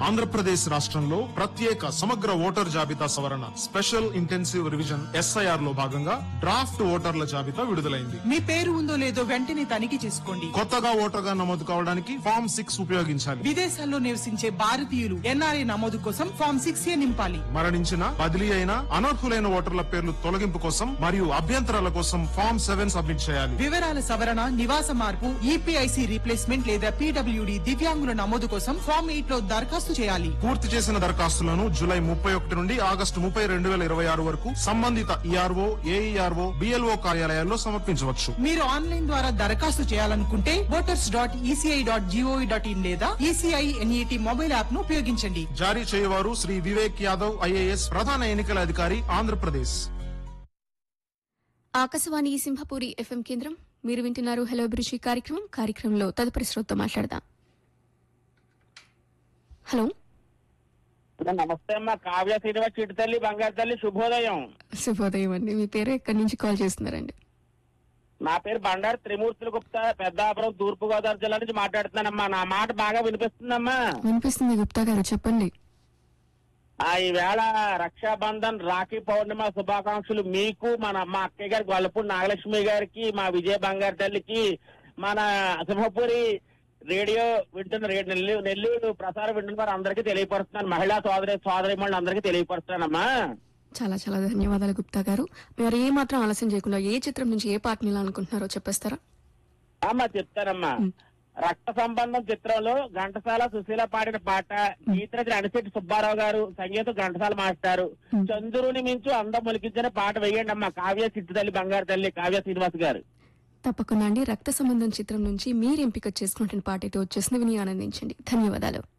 ఆంధ్రప్రదేశ్ రాష్ట్రంలో ప్రత్యేక సమగ్ర ఓటర్ జాబితా సవరణ స్పెషల్ ఇంటెన్సివ్ రివిజన్ ఎస్ఐఆర్ లో భాగంగా డ్రాఫ్ట్ ఓటర్ల జాబితా విడుదలైంది మీ పేరు ఉందో లేదో వెంటనే తనిఖీ చేసుకోండి కొత్తగా ఓటర్గా నమోదు కావడానికి ఫామ్ సిక్స్ ఉపయోగించాలి విదేశాల్లో నివసించే భారతీయులు ఎన్ఆర్ఐ నమోదు కోసం ఫామ్ సిక్స్ ఏ నింపాలి మరణించిన బదిలీ అయిన అనర్హులైన ఓటర్ల పేర్లు తొలగింపు కోసం మరియు అభ్యంతరాల కోసం ఫామ్ సెవెన్ సబ్మిట్ చేయాలి వివరాల సవరణ నివాస మార్పు ఈపీఐసి రీప్లేస్మెంట్ లేదా పీడబ్ల్యూడి దివ్యాంగుల నమోదు కోసం ఫామ్ ఎయిట్ లో దరఖాస్తు చేయాలి పూర్తి చేసిన దరఖాస్తులను జూలై ముప్పై ఒకటి నుండి ఆగస్టు ముప్పై రెండు వేల ఇరవై ఆరు వరకు సంబంధిత ఈఆర్ఓ ఏఈఆర్ఓ బిఎల్ఓ కార్యాలయాల్లో సమర్పించవచ్చు మీరు ఆన్లైన్ ద్వారా దరఖాస్తు చేయాలనుకుంటే voters dot ECI dot GOV dot in లేదా ఈసీఐ ఎన్ఈటి మొబైల్ యాప్ ను ఉపయోగించండి జారీ చేయవారు శ్రీ వివేక్ యాదవ్ ఐఏఎస్ ప్రధాన ఎన్నికల అధికారి ఆంధ్రప్రదేశ్ ఆకాశవాణి సింహపూరి ఎఫ్ఎం కేంద్రం మీరు వింటున్నారు హలో అభిరుచి కార్యక్రమం కార్యక్రమంలో తదుపరి శ్రోతతో మాట్లాడదాం హలో నమస్తే అమ్మా కావ్య శ్రీనివాస్ చిట్టు తల్లి బంగారు తల్లి శుభోదయం శుభోదయం అండి మీ పేరు ఎక్కడి నుంచి కాల్ చేస్తున్నారండి నా పేరు బండారు త్రిమూర్తుల గుప్తా పెద్దాపురం తూర్పు గోదావరి జిల్లా నుంచి మాట్లాడుతున్నానమ్మా నా మాట బాగా వినిపిస్తుందమ్మా వినిపిస్తుంది గుప్తా గారు చెప్పండి ఆ ఈవేళ రక్షాబంధన్ రాఖీ పౌర్ణిమ శుభాకాంక్షలు మీకు మన మా అక్కయ్య గారికి గొల్లపూడి నాగలక్ష్మి గారికి మా విజయ బంగారు తల్లికి మన సింహపూరి రేడియో వింటున్న రేడియో నెల్లూరు నెల్లూరు ప్రసారం వింటున్న వారు అందరికీ తెలియపరుస్తున్నాను మహిళా సోదరి సోదరి అందరికీ తెలియపరుస్తున్నానమ్మా చాలా చాలా ధన్యవాదాలు గుప్తా గారు మీరు ఏ మాత్రం ఆలస్యం చేయకుండా ఏ చిత్రం నుంచి ఏ పాటని ఇలా అనుకుంటున్నారో చెప్పేస్తారా అమ్మా చెప్తానమ్మా రక్త సంబంధం చిత్రంలో ఘంటసాల సుశీల పాడిన పాట గీతరచన అనిశెట్టి సుబ్బారావు గారు సంగీతం ఘంటసాల మాస్టారు చంద్రుని మించు అందం మొలికించిన పాట వేయండి అమ్మా కావ్య చిట్టు తల్లి బంగారు తల్లి కావ్య శ్రీనివాస్ గారు తప్పకుండా అండి రక్త సంబంధం చిత్రం నుంచి మీరు ఎంపిక చేసుకుంటున్న పాట అయితే వచ్చేసింది విని ఆనందించండి ధన్యవాదాలు